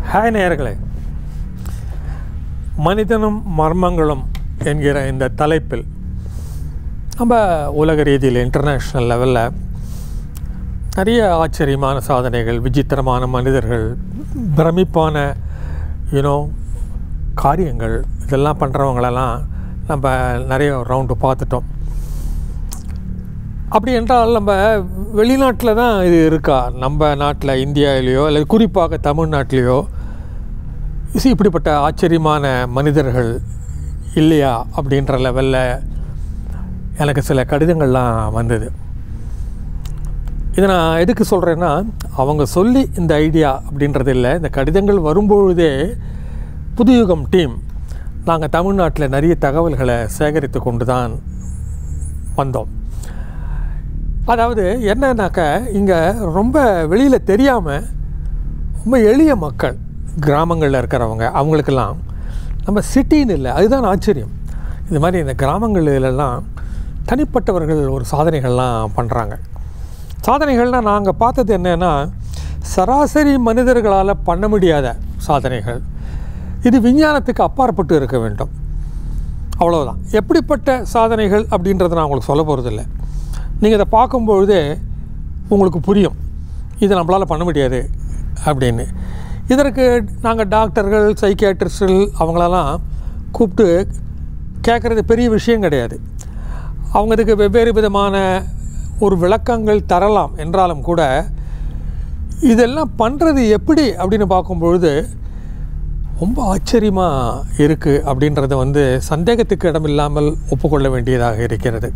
hi நேயர்களே மனிதனும் மர்மங்களும் என்கிற இந்த தலைப்பில் நம்ம உலக ரீதியில் இன்டர்நேஷ்னல் லெவலில் நிறைய ஆச்சரியமான சாதனைகள் விசித்திரமான மனிதர்கள் பிரமிப்பான யூனோ காரியங்கள் இதெல்லாம் பண்ணுறவங்களெல்லாம் நம்ம நிறைய ரவுண்டு பார்த்துட்டோம் அப்படி என்றால் நம்ம வெளிநாட்டில் தான் இது இருக்கா நம்ம நாட்டில் இந்தியாவிலேயோ அல்லது குறிப்பாக தமிழ்நாட்டிலேயோ இது இப்படிப்பட்ட ஆச்சரியமான மனிதர்கள் இல்லையா அப்படின்ற லெவலில் எனக்கு சில கடிதங்கள்லாம் வந்தது இதை நான் எதுக்கு சொல்கிறேன்னா அவங்க சொல்லி இந்த ஐடியா அப்படின்றது இல்லை இந்த கடிதங்கள் வரும்பொழுதே புதுயுகம் டீம் நாங்கள் தமிழ்நாட்டில் நிறைய தகவல்களை சேகரித்து கொண்டு தான் வந்தோம் அதாவது என்னன்னாக்க இங்கே ரொம்ப வெளியில் தெரியாமல் ரொம்ப எளிய மக்கள் கிராமங்களில் இருக்கிறவங்க அவங்களுக்கெல்லாம் நம்ம சிட்டின்னு இல்லை அதுதான் ஆச்சரியம் இது மாதிரி இந்த கிராமங்களிலெல்லாம் தனிப்பட்டவர்கள் ஒரு சாதனைகள்லாம் பண்ணுறாங்க சாதனைகள்னால் நாங்கள் பார்த்தது என்னென்னா சராசரி மனிதர்களால் பண்ண முடியாத சாதனைகள் இது விஞ்ஞானத்துக்கு அப்பாற்பட்டு இருக்க வேண்டும் அவ்வளோதான் எப்படிப்பட்ட சாதனைகள் அப்படின்றத நான் உங்களுக்கு சொல்ல போகிறதில்ல நீங்கள் இதை பார்க்கும்பொழுதே உங்களுக்கு புரியும் இது நம்மளால் பண்ண முடியாது அப்படின்னு இதற்கு நாங்கள் டாக்டர்கள் சைக்கியாட்ரிஸ்டுகள் அவங்களெல்லாம் கூப்பிட்டு கேட்குறது பெரிய விஷயம் கிடையாது அவங்க இதுக்கு வெவ்வேறு விதமான ஒரு விளக்கங்கள் தரலாம் என்றாலும் கூட இதெல்லாம் பண்ணுறது எப்படி அப்படின்னு பார்க்கும்பொழுது ரொம்ப ஆச்சரியமாக இருக்குது அப்படின்றத வந்து சந்தேகத்துக்கு இடமில்லாமல் ஒப்புக்கொள்ள வேண்டியதாக இருக்கிறது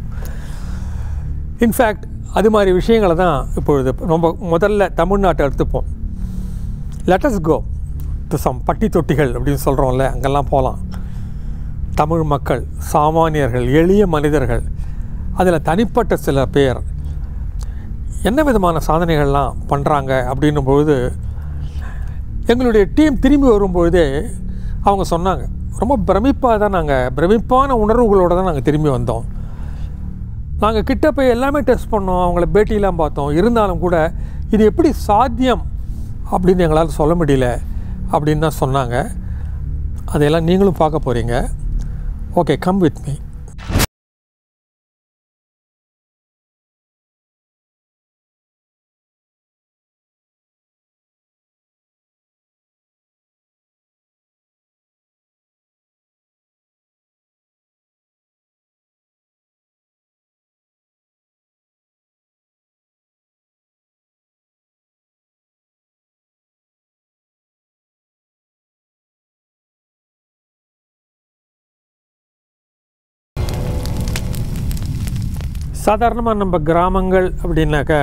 இன்ஃபேக்ட் அது மாதிரி விஷயங்களை தான் இப்பொழுது ரொம்ப முதல்ல தமிழ்நாட்டை எடுத்துப்போம் லெட்டஸ் கோ டு சம் பட்டி தொட்டிகள் அப்படின்னு சொல்கிறோம்ல அங்கெல்லாம் போகலாம் தமிழ் மக்கள் சாமானியர்கள் எளிய மனிதர்கள் அதில் தனிப்பட்ட சில பேர் என்ன விதமான சாதனைகள்லாம் பண்ணுறாங்க அப்படின்னும் பொழுது எங்களுடைய டீம் திரும்பி வரும்பொழுதே அவங்க சொன்னாங்க ரொம்ப பிரமிப்பாக தான் நாங்கள் பிரமிப்பான உணர்வுகளோடு தான் நாங்கள் திரும்பி வந்தோம் நாங்கள் கிட்ட போய் எல்லாமே டெஸ்ட் பண்ணோம் அவங்கள பேட்டியெலாம் பார்த்தோம் இருந்தாலும் கூட இது எப்படி சாத்தியம் அப்படின்னு எங்களால் சொல்ல முடியல அப்படின்னு தான் சொன்னாங்க அதையெல்லாம் நீங்களும் பார்க்க போகிறீங்க ஓகே கம் வித் மீ சாதாரணமாக நம்ம கிராமங்கள் அப்படின்னாக்கா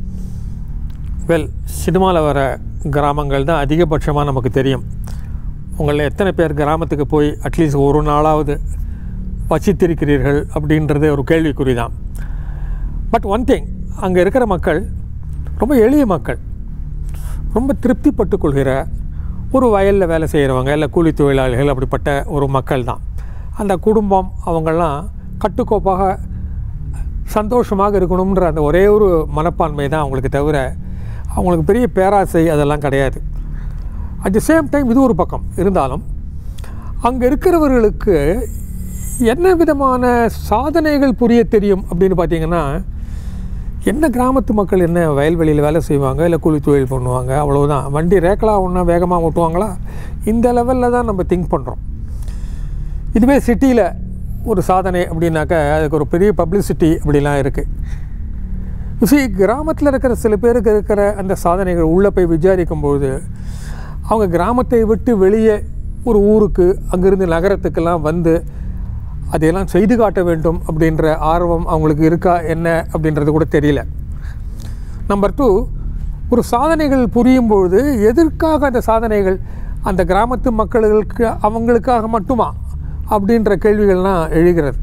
வெல் சினிமாவில் வர கிராமங்கள் தான் அதிகபட்சமாக நமக்கு தெரியும் உங்களில் எத்தனை பேர் கிராமத்துக்கு போய் அட்லீஸ்ட் ஒரு நாளாவது வசித்திருக்கிறீர்கள் அப்படின்றது ஒரு கேள்விக்குறி தான் பட் ஒன் திங் அங்கே இருக்கிற மக்கள் ரொம்ப எளிய மக்கள் ரொம்ப திருப்திப்பட்டு கொள்கிற ஒரு வயலில் வேலை செய்கிறவங்க இல்லை கூலி தொழிலாளிகள் அப்படிப்பட்ட ஒரு மக்கள் தான் அந்த குடும்பம் அவங்கெல்லாம் கட்டுக்கோப்பாக சந்தோஷமாக இருக்கணுன்ற அந்த ஒரே ஒரு மனப்பான்மை தான் அவங்களுக்கு தவிர அவங்களுக்கு பெரிய பேராசை அதெல்லாம் கிடையாது அட் தி சேம் டைம் இது ஒரு பக்கம் இருந்தாலும் அங்கே இருக்கிறவர்களுக்கு என்ன விதமான சாதனைகள் புரிய தெரியும் அப்படின்னு பார்த்தீங்கன்னா என்ன கிராமத்து மக்கள் என்ன வயல்வெளியில் வேலை செய்வாங்க இல்லை கூலி தொழில் பண்ணுவாங்க அவ்வளவுதான் வண்டி ரேக்கலாக ஒன்றா வேகமாக ஓட்டுவாங்களா இந்த லெவலில் தான் நம்ம திங்க் பண்ணுறோம் இதுவே சிட்டியில் ஒரு சாதனை அப்படின்னாக்கா அதுக்கு ஒரு பெரிய பப்ளிசிட்டி அப்படிலாம் இருக்குது சி கிராமத்தில் இருக்கிற சில பேருக்கு இருக்கிற அந்த சாதனைகள் உள்ளே போய் விசாரிக்கும்பொழுது அவங்க கிராமத்தை விட்டு வெளியே ஒரு ஊருக்கு அங்கேருந்து நகரத்துக்கெல்லாம் வந்து அதையெல்லாம் செய்து காட்ட வேண்டும் அப்படின்ற ஆர்வம் அவங்களுக்கு இருக்கா என்ன அப்படின்றது கூட தெரியல நம்பர் டூ ஒரு சாதனைகள் புரியும் பொழுது எதற்காக அந்த சாதனைகள் அந்த கிராமத்து மக்களுக்கு அவங்களுக்காக மட்டுமா அப்படின்ற கேள்விகள்லாம் எழுகிறது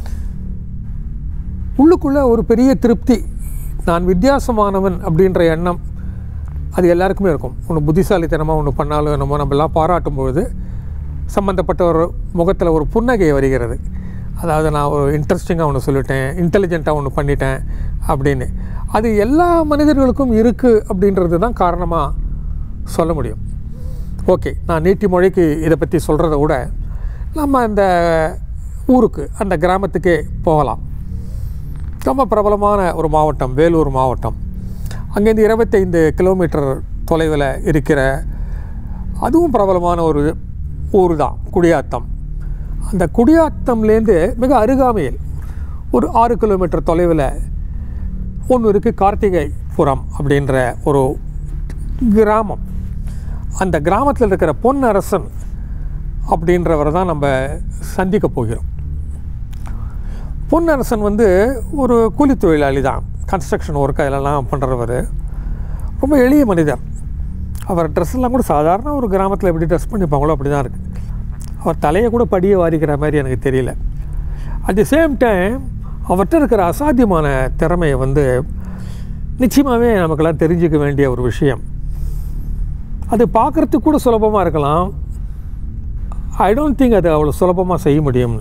உள்ளுக்குள்ளே ஒரு பெரிய திருப்தி நான் வித்தியாசமானவன் அப்படின்ற எண்ணம் அது எல்லாருக்குமே இருக்கும் ஒன்று புத்திசாலித்தனமாக ஒன்று பண்ணாலும் என்னமோ நம்மலாம் பாராட்டும் பொழுது சம்மந்தப்பட்ட ஒரு முகத்தில் ஒரு புன்னகை வருகிறது அதாவது நான் ஒரு இன்ட்ரெஸ்டிங்காக ஒன்று சொல்லிட்டேன் இன்டெலிஜென்ட்டாக ஒன்று பண்ணிட்டேன் அப்படின்னு அது எல்லா மனிதர்களுக்கும் இருக்குது அப்படின்றது தான் காரணமாக சொல்ல முடியும் ஓகே நான் நீட்டி மொழிக்கு இதை பற்றி சொல்கிறத விட நம்ம அந்த ஊருக்கு அந்த கிராமத்துக்கே போகலாம் ரொம்ப பிரபலமான ஒரு மாவட்டம் வேலூர் மாவட்டம் அங்கேருந்து இருபத்தைந்து கிலோமீட்டர் தொலைவில் இருக்கிற அதுவும் பிரபலமான ஒரு ஊர் தான் குடியாத்தம் அந்த குடியாத்தம்லேருந்து மிக அருகாமையில் ஒரு ஆறு கிலோமீட்டர் தொலைவில் ஒன்று இருக்குது கார்த்திகைபுரம் அப்படின்ற ஒரு கிராமம் அந்த கிராமத்தில் இருக்கிற பொன்னரசன் அப்படின்றவரை தான் நம்ம சந்திக்க போகிறோம் பொன்னரசன் வந்து ஒரு கூலி தொழிலாளி தான் கன்ஸ்ட்ரக்ஷன் ஒர்க் அதிலெல்லாம் பண்ணுறவர் ரொம்ப எளிய மனிதர் அவர் ட்ரெஸ் எல்லாம் கூட சாதாரண ஒரு கிராமத்தில் எப்படி ட்ரெஸ் பண்ணிப்பாங்களோ அப்படி தான் இருக்குது அவர் தலையை கூட படியை வாரிக்கிற மாதிரி எனக்கு தெரியல அட் தி சேம் டைம் அவர்கிட்ட இருக்கிற அசாத்தியமான திறமையை வந்து நிச்சயமாகவே நமக்கெல்லாம் தெரிஞ்சுக்க வேண்டிய ஒரு விஷயம் அது பார்க்குறதுக்கு கூட சுலபமாக இருக்கலாம் ஐ டோன்ட் திங்க் அது அவ்வளோ சுலபமாக செய்ய முடியும்னு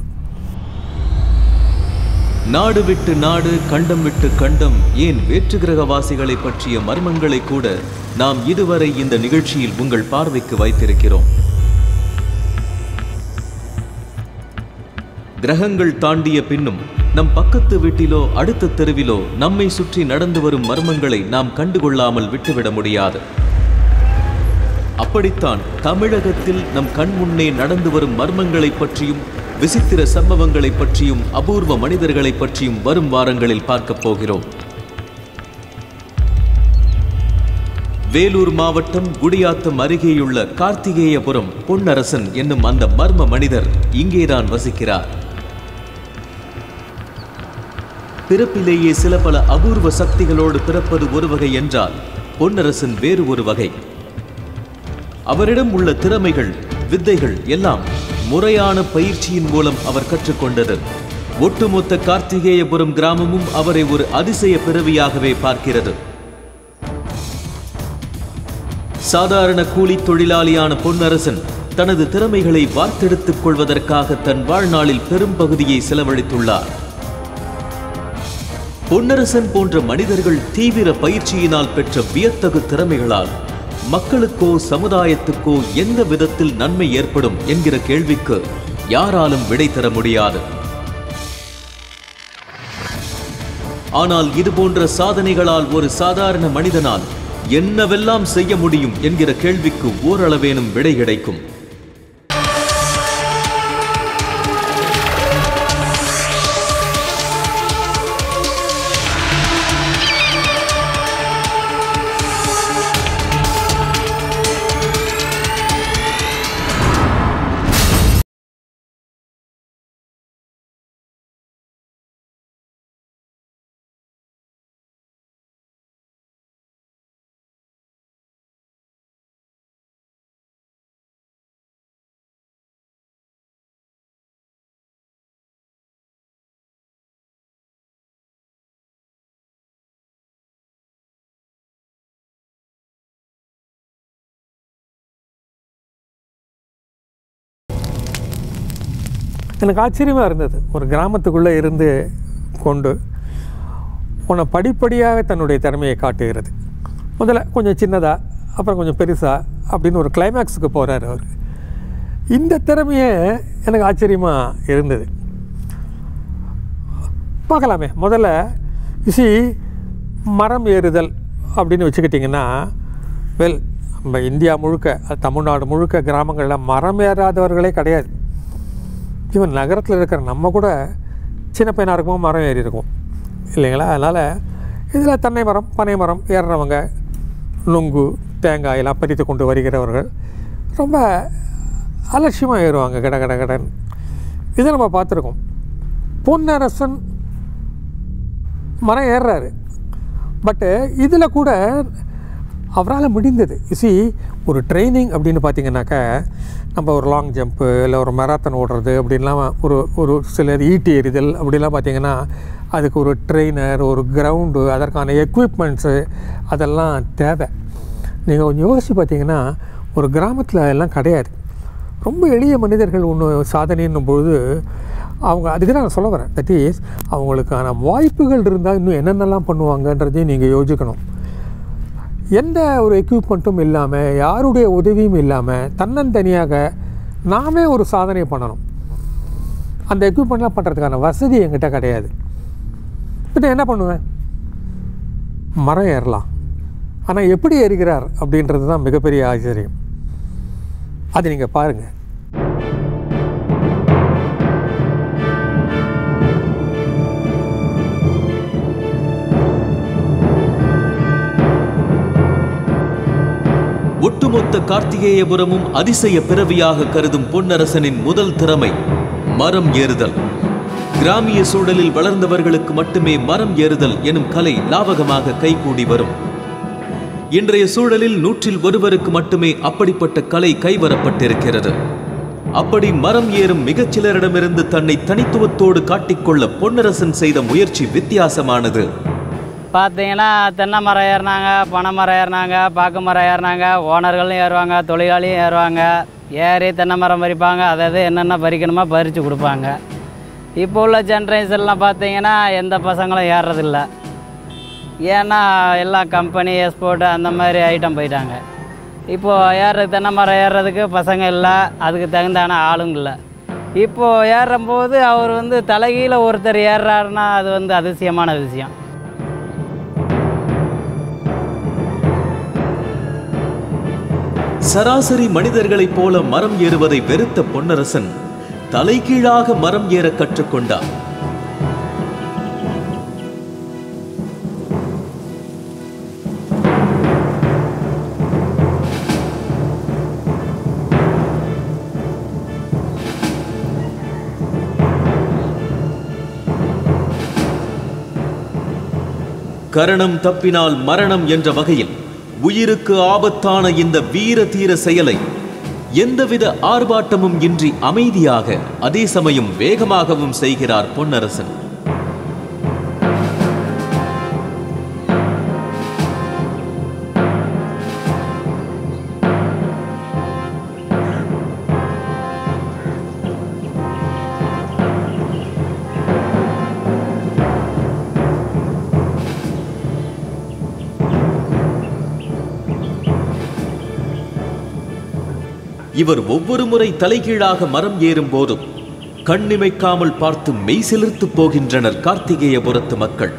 நாடு விட்டு நாடு கண்டம் விட்டு கண்டம் ஏன் வேற்று கிரகவாசிகளை பற்றிய மர்மங்களை கூட நாம் இதுவரை இந்த நிகழ்ச்சியில் உங்கள் பார்வைக்கு வைத்திருக்கிறோம் கிரகங்கள் தாண்டிய பின்னும் நம் பக்கத்து வீட்டிலோ அடுத்த தெருவிலோ நம்மை சுற்றி நடந்து வரும் மர்மங்களை நாம் கண்டுகொள்ளாமல் விட்டுவிட முடியாது அப்படித்தான் தமிழகத்தில் நம் கண் முன்னே நடந்து வரும் மர்மங்களை பற்றியும் விசித்திர சம்பவங்களை பற்றியும் அபூர்வ மனிதர்களை பற்றியும் வரும் வாரங்களில் பார்க்கப் போகிறோம் வேலூர் மாவட்டம் குடியாத்தம் அருகேயுள்ள கார்த்திகேயபுரம் பொன்னரசன் என்னும் அந்த மர்ம மனிதர் இங்கேதான் வசிக்கிறார் பிறப்பிலேயே சில பல அபூர்வ சக்திகளோடு பிறப்பது ஒரு வகை என்றால் பொன்னரசன் வேறு ஒரு வகை அவரிடம் உள்ள திறமைகள் வித்தைகள் எல்லாம் முறையான பயிற்சியின் மூலம் அவர் கற்றுக்கொண்டது ஒட்டுமொத்த கார்த்திகேயபுரம் கிராமமும் அவரை ஒரு அதிசய பிறவியாகவே பார்க்கிறது சாதாரண கூலி தொழிலாளியான பொன்னரசன் தனது திறமைகளை வார்த்தெடுத்துக் கொள்வதற்காக தன் வாழ்நாளில் பெரும் பகுதியை செலவழித்துள்ளார் பொன்னரசன் போன்ற மனிதர்கள் தீவிர பயிற்சியினால் பெற்ற வியத்தகு திறமைகளால் மக்களுக்கோ சமுதாயத்துக்கோ எந்த விதத்தில் நன்மை ஏற்படும் என்கிற கேள்விக்கு யாராலும் விடை தர முடியாது ஆனால் இதுபோன்ற சாதனைகளால் ஒரு சாதாரண மனிதனால் என்னவெல்லாம் செய்ய முடியும் என்கிற கேள்விக்கு ஓரளவேனும் விடை கிடைக்கும் எனக்கு ஆச்சரியமாக இருந்தது ஒரு கிராமத்துக்குள்ளே இருந்து கொண்டு உன்னை படிப்படியாக தன்னுடைய திறமையை காட்டுகிறது முதல்ல கொஞ்சம் சின்னதாக அப்புறம் கொஞ்சம் பெருசாக அப்படின்னு ஒரு கிளைமேக்ஸுக்கு போகிறார் அவர் இந்த திறமையே எனக்கு ஆச்சரியமாக இருந்தது பார்க்கலாமே முதல்ல சி மரம் ஏறுதல் அப்படின்னு வச்சுக்கிட்டிங்கன்னா வெல் நம்ம இந்தியா முழுக்க அது தமிழ்நாடு முழுக்க கிராமங்களில் மரம் ஏறாதவர்களே கிடையாது ஈவன் நகரத்தில் இருக்கிற நம்ம கூட சின்ன பையனாக இருக்கும்போது மரம் ஏறி இருக்கும் இல்லைங்களா அதனால் இதில் தென்னை மரம் பனை மரம் ஏறுறவங்க நுங்கு தேங்காயெல்லாம் பறித்து கொண்டு வருகிறவர்கள் ரொம்ப அலட்சியமாக ஏறுவாங்க கட கட கடன் இதை நம்ம பார்த்துருக்கோம் பொன்னரசன் மரம் ஏறுறாரு பட்டு இதில் கூட அவரால் முடிந்தது சி ஒரு ட்ரைனிங் அப்படின்னு பார்த்தீங்கன்னாக்கா நம்ம ஒரு லாங் ஜம்ப்பு இல்லை ஒரு மெராத்தன் ஓடுறது அப்படின்லாம் ஒரு ஒரு சிலர் ஈட்டி எறிதல் அப்படிலாம் பார்த்தீங்கன்னா அதுக்கு ஒரு ட்ரெயினர் ஒரு கிரவுண்டு அதற்கான எக்யூப்மெண்ட்ஸு அதெல்லாம் தேவை நீங்கள் கொஞ்சம் யோசித்து பார்த்தீங்கன்னா ஒரு கிராமத்தில் அதெல்லாம் கிடையாது ரொம்ப எளிய மனிதர்கள் ஒன்று சாதனைன்னும் பொழுது அவங்க அதுக்கு தான் நான் சொல்ல வரேன் தட் இஸ் அவங்களுக்கான வாய்ப்புகள் இருந்தால் இன்னும் என்னென்னலாம் பண்ணுவாங்கன்றதையும் நீங்கள் யோசிக்கணும் எந்த ஒரு எக்யூப்மெண்ட்டும் இல்லாமல் யாருடைய உதவியும் இல்லாமல் தன்னந்தனியாக நாமே ஒரு சாதனை பண்ணணும் அந்த எக்யூப்மெண்ட்லாம் பண்ணுறதுக்கான வசதி என்கிட்ட கிடையாது பின்ன என்ன பண்ணுவேன் மரம் ஏறலாம் ஆனால் எப்படி ஏறுகிறார் அப்படின்றது தான் மிகப்பெரிய ஆச்சரியம் அது நீங்கள் பாருங்கள் ஒட்டுமொத்த கார்த்திகேயபுரமும் அதிசய பிறவியாக கருதும் பொன்னரசனின் முதல் திறமை மரம் ஏறுதல் கிராமிய சூழலில் வளர்ந்தவர்களுக்கு மட்டுமே மரம் ஏறுதல் எனும் கலை லாவகமாக கைகூடி வரும் இன்றைய சூழலில் நூற்றில் ஒருவருக்கு மட்டுமே அப்படிப்பட்ட கலை கைவரப்பட்டிருக்கிறது அப்படி மரம் ஏறும் மிகச் சிலரிடமிருந்து தன்னை தனித்துவத்தோடு காட்டிக்கொள்ள பொன்னரசன் செய்த முயற்சி வித்தியாசமானது பார்த்தீங்கன்னா தென்னை மரம் ஏறினாங்க பனை மரம் ஏறினாங்க பாக்கு மரம் ஏறினாங்க ஓனர்களும் ஏறுவாங்க தொழிலாளியும் ஏறுவாங்க ஏறி தென்னை மரம் பறிப்பாங்க அதாவது என்னென்ன பறிக்கணுமோ பறித்து கொடுப்பாங்க இப்போ உள்ள ஜென்ரேஷன்லாம் பார்த்தீங்கன்னா எந்த பசங்களும் ஏறுறதில்ல ஏன்னா எல்லாம் கம்பெனி எக்ஸ்போர்ட் அந்த மாதிரி ஐட்டம் போயிட்டாங்க இப்போது ஏறுறது தென்னை மரம் ஏறுறதுக்கு பசங்க இல்லை அதுக்கு தகுந்தான ஆளுங்க இல்லை இப்போது ஏறும்போது அவர் வந்து தலைகீழ ஒருத்தர் ஏறுறாருன்னா அது வந்து அதிசயமான விஷயம் சராசரி மனிதர்களைப் போல மரம் ஏறுவதை வெறுத்த பொன்னரசன் தலைகீழாக மரம் ஏற கற்றுக்கொண்டார் கரணம் தப்பினால் மரணம் என்ற வகையில் உயிருக்கு ஆபத்தான இந்த வீர தீர செயலை எந்தவித ஆர்ப்பாட்டமும் இன்றி அமைதியாக அதே சமயம் வேகமாகவும் செய்கிறார் பொன்னரசன் இவர் ஒவ்வொரு முறை தலைகீழாக மரம் ஏறும் போதும் கண்ணிமைக்காமல் பார்த்து மெய் சிலிர்த்து போகின்றனர் கார்த்திகேயபுரத்து மக்கள்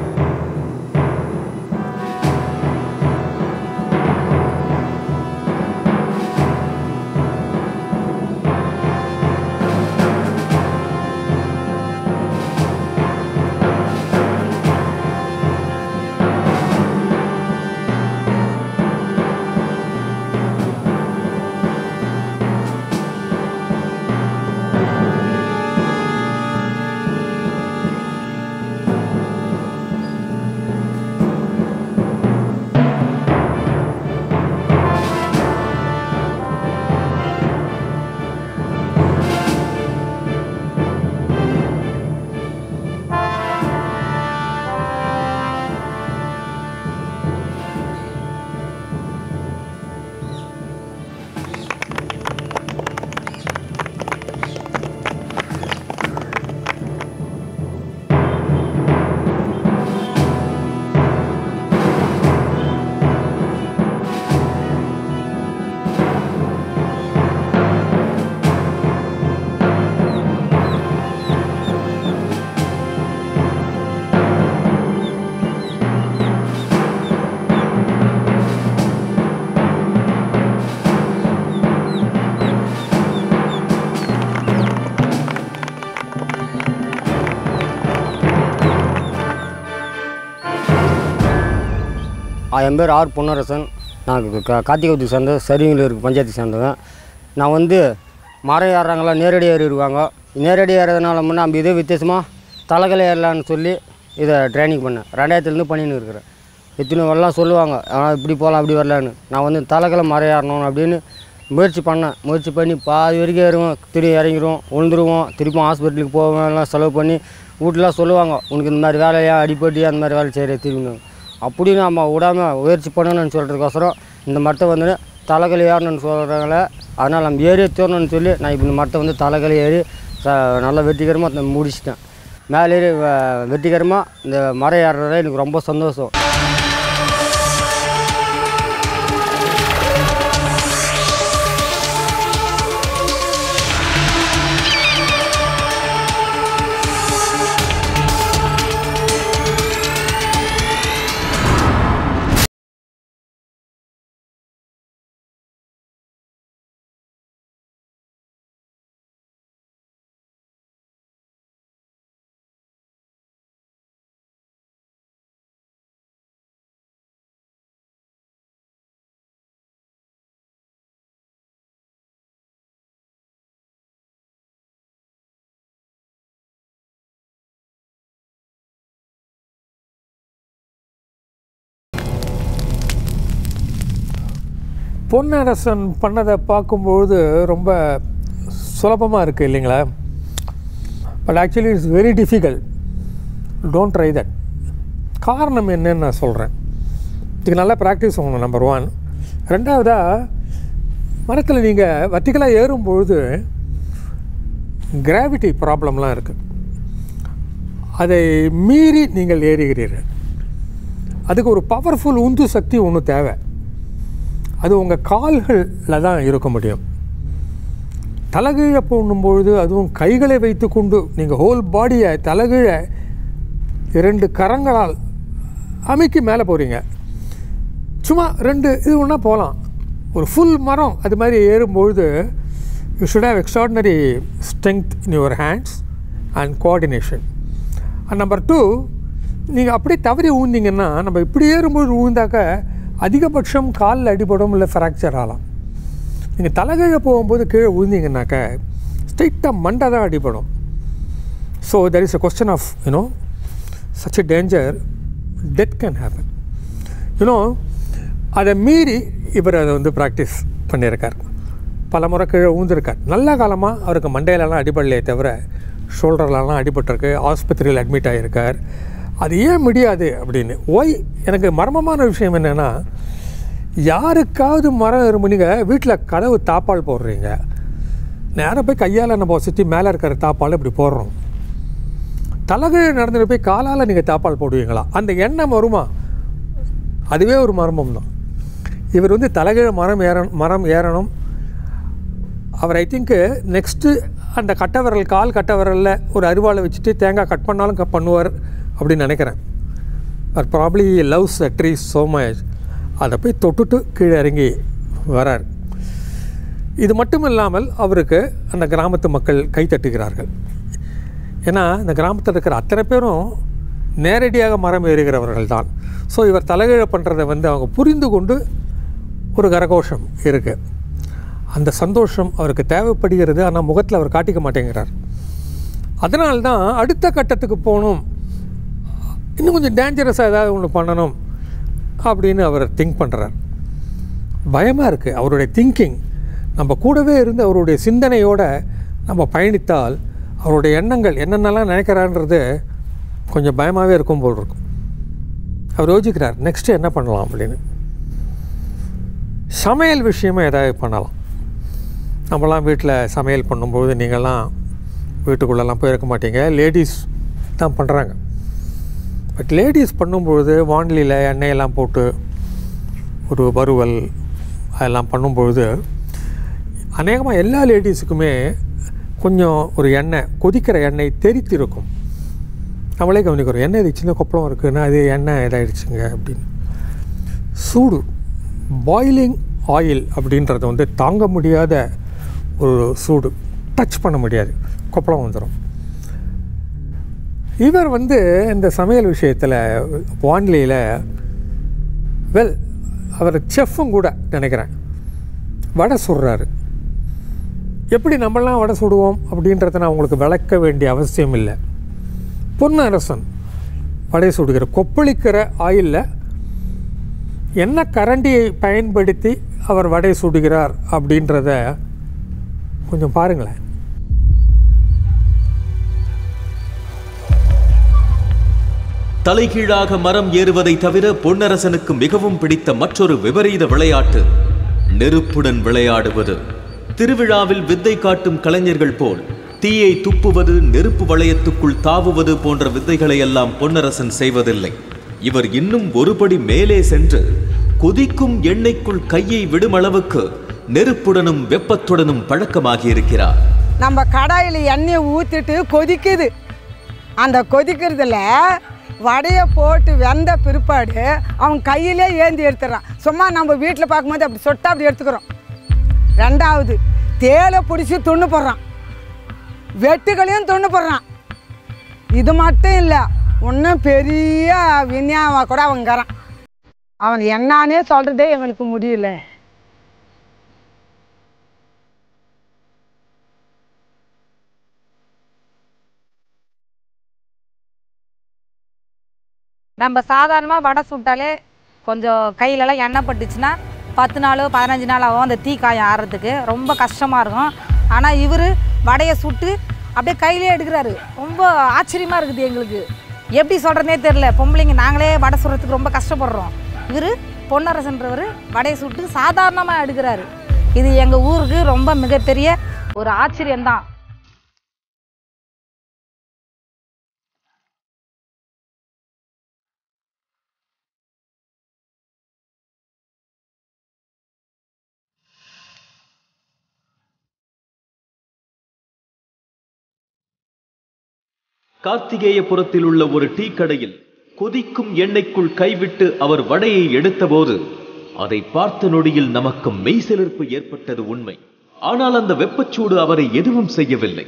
ஆ, என் பேர் ஆர் பொன்னரசன் நான் கா- கார்த்திகத்துக்கு சேர்ந்த சரிங்களூர் பஞ்சாயத்துக்கு சேர்ந்தவன் நான் வந்து மரம் ஏறுறாங்களா நேரடியாக ஏறிடுவாங்க நேரடியாக ஏறதுனால முன்னே நம்ம இதே வித்தியாசமாக தலைகளை ஏறலான்னு சொல்லி இதை ட்ரைனிங் பண்ணேன் ரெண்டாயிரத்துலேருந்து பண்ணின்னு இருக்கிறேன் எத்தனை வரலாம் சொல்லுவாங்க ஆனால் இப்படி போகலாம் அப்படி வரலான்னு நான் வந்து தலைகளை மரம் ஏறணும் அப்படின்னு முயற்சி பண்ணேன் முயற்சி பண்ணி பாதி வரைக்கும் ஏறுவோம் திரும்பி இறங்கிடுவோம் விழுந்துருவோம் திருப்பும் ஹாஸ்பிட்டலுக்கு போவேன் எல்லாம் செலவு பண்ணி வீட்டுலாம் சொல்லுவாங்க உனக்கு இந்த மாதிரி வேலையா அடிப்பட்டு அந்த மாதிரி வேலை செய்கிற திரும்பி அப்படி நம்ம விடாமல் முயற்சி பண்ணணும்னு சொல்கிறதுக்கோசரம் இந்த மரத்தை வந்து தலைகளை ஏறணும்னு சொல்கிறாங்கள அதனால் நம்ம ஏறி தோறணும்னு சொல்லி நான் இப்போ இந்த மரத்தை வந்து தலைகளை ஏறி ச நல்லா வெற்றிகரமாக முடிச்சிட்டேன் மேலே ஏறி வ- வெற்றிகரமாக இந்த மரம் ஏறுறதுல எனக்கு ரொம்ப சந்தோஷம் பொன்னரசன் பண்ணதை பார்க்கும்பொழுது ரொம்ப சுலபமாக இருக்குது இல்லைங்களா but actually it's very difficult don't try that காரணம் என்னன்னு நான் சொல்கிறேன் இதுக்கு நல்லா ப்ராக்டிஸ் ஆகணும் நம்பர் ஒன் ரெண்டாவதாக மரத்தில் நீங்கள் வர்டிகலாக ஏறும்பொழுது கிராவிட்டி ப்ராப்ளம்லாம் இருக்குது அதை மீறி நீங்கள் ஏறுகிறீர்கள் அதுக்கு ஒரு பவர்ஃபுல் உந்து சக்தி ஒன்று தேவை அது உங்கள் கால்களில் தான் இருக்க முடியும் தலகீழ போடும்பொழுது அதுவும் கைகளை வைத்துக்கொண்டு நீங்கள் ஹோல் பாடியை தலகீழ இரண்டு கரங்களால் அமைக்கி மேலே போகிறீங்க சும்மா ரெண்டு இது ஒன்றா போகலாம் ஒரு ஃபுல் மரம் அது மாதிரி ஏறும்பொழுது you should have extraordinary strength in your hands and coordination and number two நீங்கள் அப்படியே தவறி ஊழ்ந்தீங்கன்னா நம்ம இப்படி ஏறும்போது ஊழ்ந்தாக்க அதிகபட்சம் காலில் அடிபடும் இல்லை ஃப்ராக்சர் ஆகலாம் நீங்கள் தலைகீழ போகும்போது கீழே விழுந்தீங்கன்னாக்க ஸ்ட்ரைட்டாக மண்டை தான் அடிபடும் so there is a question of you know such a danger death can happen you know அதை மீறி இவர் அதை வந்து ப்ராக்டிஸ் பண்ணியிருக்கார் பல முறை கீழே ஊந்திருக்கார் நல்ல காலமாக அவருக்கு மண்டையிலலாம் அடிபடலையே தவிர ஷோல்டர்லலாம் அடிபட்டிருக்கு ஆஸ்பத்திரியில் அட்மிட் ஆகியிருக்கார் அது ஏன் முடியாது அப்படின்னு ஒய் எனக்கு மர்மமான விஷயம் என்னென்னா யாருக்காவது மரம் இருமுனிங்க வீட்டில் கதவு தாப்பால் போடுறீங்க நேராக போய் கையால் நம்ம சுற்றி மேலே இருக்கிற தாப்பால் இப்படி போடுறோம் தலகீழ நடந்துட்டு போய் காலால் நீங்கள் தாப்பால் போடுவீங்களா அந்த எண்ணம் வருமா அதுவே ஒரு மர்மம் தான் இவர் வந்து தலைகீழ மரம் ஏறணும் மரம் ஏறணும் அவர் ஐ திங்க்கு நெக்ஸ்ட்டு அந்த கட்டை விரல் கால் கட்டை விரலில் ஒரு அருவாளை வச்சுட்டு தேங்காய் கட் பண்ணாலும் கட் பண்ணுவார் அப்படின்னு நினைக்கிறேன் but probably loves the tree so much அதை போய் தொட்டுட்டு கீழே இறங்கி வரார் இது மட்டும் இல்லாமல் அவருக்கு அந்த கிராமத்து மக்கள் கை தட்டுகிறார்கள் ஏன்னா இந்த கிராமத்தில் இருக்கிற அத்தனை பேரும் நேரடியாக மரம் ஏறுகிறவர்கள் தான் ஸோ இவர் தலைகீழ பண்ணுறதை வந்து அவங்க புரிந்து கொண்டு ஒரு கரகோஷம் இருக்குது அந்த சந்தோஷம் அவருக்கு தேவைப்படுகிறது ஆனால் முகத்தில் அவர் காட்டிக்க மாட்டேங்கிறார் அதனால்தான் அடுத்த கட்டத்துக்கு போகணும் இன்னும் கொஞ்சம் டேஞ்சரஸாக ஏதாவது ஒன்று பண்ணணும் அப்படின்னு அவர் திங்க் பண்ணுறார் பயமாக இருக்குது அவருடைய திங்கிங் நம்ம கூடவே இருந்து அவருடைய சிந்தனையோடு நம்ம பயணித்தால் அவருடைய எண்ணங்கள் என்னென்னலாம் நினைக்கிறான்றது கொஞ்சம் பயமாகவே இருக்கும் போல் இருக்கும் அவர் யோசிக்கிறார் நெக்ஸ்ட்டு என்ன பண்ணலாம் அப்படின்னு சமையல் விஷயமா ஏதாவது பண்ணலாம் நம்மலாம் வீட்டில் சமையல் பண்ணும்போது நீங்கள்லாம் வீட்டுக்குள்ளெல்லாம் போயிருக்க மாட்டீங்க லேடிஸ் தான் பண்ணுறாங்க பட் லேடிஸ் பண்ணும்பொழுது வானிலையில் எண்ணெயெல்லாம் போட்டு ஒரு வறுவல் அதெல்லாம் பண்ணும்பொழுது அநேகமாக எல்லா லேடிஸுக்குமே கொஞ்சம் ஒரு எண்ணெய் கொதிக்கிற எண்ணெய் தெரித்து இருக்கும் நம்மளே கவனிக்கிறோம் எண்ணெய் இது சின்ன கொப்பளம் இருக்குன்னா அது எண்ணெய் இதாகிடுச்சுங்க அப்படின்னு சூடு பாயிலிங் ஆயில் அப்படின்றது வந்து தாங்க முடியாத ஒரு சூடு டச் பண்ண முடியாது கொப்பளம் வந்துடும் இவர் வந்து இந்த சமையல் விஷயத்தில் வானிலையில் வெல் அவர் செஃப்பும் கூட நினைக்கிறேன் வடை சுடுறாரு எப்படி நம்மளாம் வடை சுடுவோம் அப்படின்றத நான் உங்களுக்கு விளக்க வேண்டிய அவசியம் இல்லை பொன்னரசன் வடை சுடுகிற கொப்பளிக்கிற ஆயிலில் என்ன கரண்டியை பயன்படுத்தி அவர் வடை சுடுகிறார் அப்படின்றத கொஞ்சம் பாருங்களேன் தலைகீழாக மரம் ஏறுவதை தவிர பொன்னரசனுக்கு மிகவும் பிடித்த மற்றொரு விபரீத விளையாட்டு நெருப்புடன் விளையாடுவது திருவிழாவில் வித்தை காட்டும் கலைஞர்கள் போல் தீயை துப்புவது நெருப்பு வளையத்துக்குள் தாவுவது போன்ற வித்தைகளை எல்லாம் பொன்னரசன் செய்வதில்லை இவர் இன்னும் ஒருபடி மேலே சென்று கொதிக்கும் எண்ணெய்க்குள் கையை விடும் அளவுக்கு நெருப்புடனும் வெப்பத்துடனும் பழக்கமாகியிருக்கிறார் நம்ம கடாயில் எண்ணெயை ஊற்றிட்டு கொதிக்குது அந்த கொதிக்கிறதுல வடையை போட்டு வெந்த பிற்பாடு அவன் கையிலே ஏந்தி எடுத்துடுறான் சும்மா நம்ம வீட்டில் பார்க்கும்போது அப்படி சொட்டா அப்படி எடுத்துக்கிறோம் ரெண்டாவது தேலை பிடிச்சி துண்ணு போடுறான் வெட்டுகளையும் துண்ணு போடுறான் இது மட்டும் இல்லை இன்னும் பெரிய விஞ்ஞானமாக கூட அவங்கிறான் அவன் என்னானே சொல்கிறதே எங்களுக்கு முடியல நம்ம சாதாரணமாக வடை சுட்டாலே கொஞ்சம் கையிலலாம் எண்ணெய் பட்டுச்சுன்னா பத்து நாளோ பதினஞ்சு நாள் ஆகும் அந்த தீ காயம் ஆறுறதுக்கு ரொம்ப கஷ்டமாக இருக்கும் ஆனால் இவர் வடையை சுட்டு அப்படியே கையிலே எடுக்கிறாரு ரொம்ப ஆச்சரியமாக இருக்குது எங்களுக்கு எப்படி சொல்கிறதுனே தெரில பொம்பளைங்க நாங்களே வடை சுடுறதுக்கு ரொம்ப கஷ்டப்படுறோம் இவர் பொன்னரசன்றவர் வடையை சுட்டு சாதாரணமாக எடுக்கிறாரு இது எங்கள் ஊருக்கு ரொம்ப மிகப்பெரிய ஒரு ஆச்சரியம்தான் கார்த்திகேயபுரத்தில் உள்ள ஒரு டீ கடையில் கொதிக்கும் எண்ணெய்க்குள் கைவிட்டு அவர் வடையை எடுத்தபோது அதை பார்த்த நொடியில் நமக்கு மெய்சிலிர்ப்பு ஏற்பட்டது உண்மை ஆனால் அந்த வெப்பச்சூடு அவரை எதுவும் செய்யவில்லை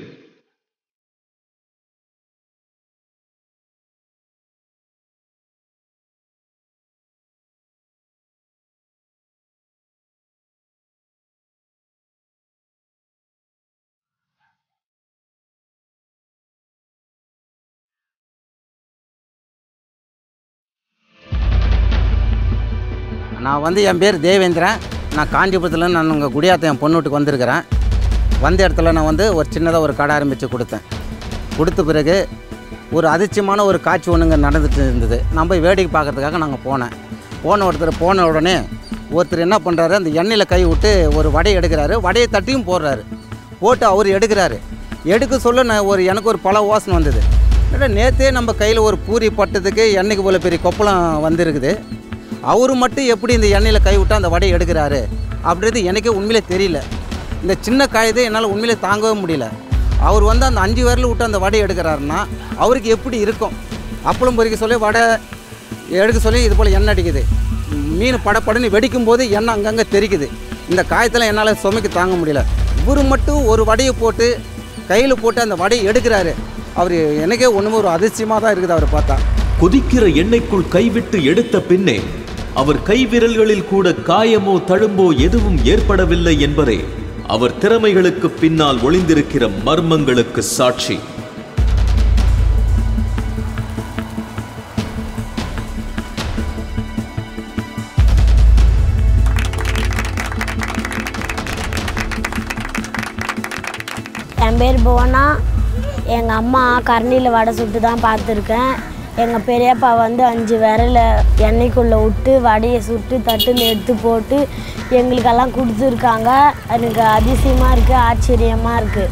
நான் வந்து என் பேர் தேவேந்திரன் நான் காஞ்சிபுரத்தில் நான் உங்கள் குடியாத்த என் பொண்ணு வீட்டுக்கு வந்திருக்கிறேன் வந்த இடத்துல நான் வந்து ஒரு சின்னதாக ஒரு கடை ஆரம்பித்து கொடுத்தேன் கொடுத்த பிறகு ஒரு அதிர்ச்சியமான ஒரு காட்சி ஒன்றுங்க நடந்துட்டு இருந்தது நான் போய் வேடிக்கை பார்க்கறதுக்காக நாங்கள் போனேன் போன ஒருத்தர் போன உடனே ஒருத்தர் என்ன பண்ணுறாரு அந்த எண்ணெயில் கை விட்டு ஒரு வடையை எடுக்கிறாரு வடையை தட்டியும் போடுறாரு போட்டு அவர் எடுக்கிறாரு எடுக்க சொல்ல நான் ஒரு எனக்கு ஒரு பல வாசனை வந்தது நேற்றே நம்ம கையில் ஒரு பூரி பட்டதுக்கு எண்ணெய்க்கு போல பெரிய கொப்பளம் வந்திருக்குது அவர் மட்டும் எப்படி இந்த எண்ணெயில் கை விட்டு அந்த வடையை எடுக்கிறாரு அப்படின்றது எனக்கே உண்மையிலே தெரியல இந்த சின்ன காயத்தை என்னால் உண்மையிலே தாங்கவே முடியல அவர் வந்து அந்த அஞ்சு விரல் விட்டு அந்த வடையை எடுக்கிறாருன்னா அவருக்கு எப்படி இருக்கும் அப்பளம் பொறிக்க சொல்லி வடை எடுக்க சொல்லி இது போல் எண்ணெய் அடிக்குது மீன் படப்படன்னு வெடிக்கும் போது எண்ணெய் அங்கங்கே தெரிக்குது இந்த காயத்தில் என்னால் சுமைக்கு தாங்க முடியல இவர் மட்டும் ஒரு வடையை போட்டு கையில் போட்டு அந்த வடையை எடுக்கிறாரு அவர் எனக்கே ஒன்றுமே ஒரு அதிர்ச்சியமாக தான் இருக்குது அவரை பார்த்தா கொதிக்கிற எண்ணெய்க்குள் கைவிட்டு எடுத்த பின்னே அவர் கைவிரல்களில் கூட காயமோ தழும்போ எதுவும் ஏற்படவில்லை என்பதே அவர் திறமைகளுக்கு பின்னால் ஒளிந்திருக்கிற மர்மங்களுக்கு சாட்சி என் பேர் புவனா எங்கள் அம்மா கரண்டியில் வடை சுட்டு தான் பார்த்துருக்கேன் எங்கள் பெரியப்பா வந்து அஞ்சு விரல எண்ணெய்க்குள்ளே விட்டு வடையை சுட்டு தட்டில் எடுத்து போட்டு எங்களுக்கெல்லாம் கொடுத்துருக்காங்க எனக்கு அதிசயமாக இருக்குது ஆச்சரியமாக இருக்குது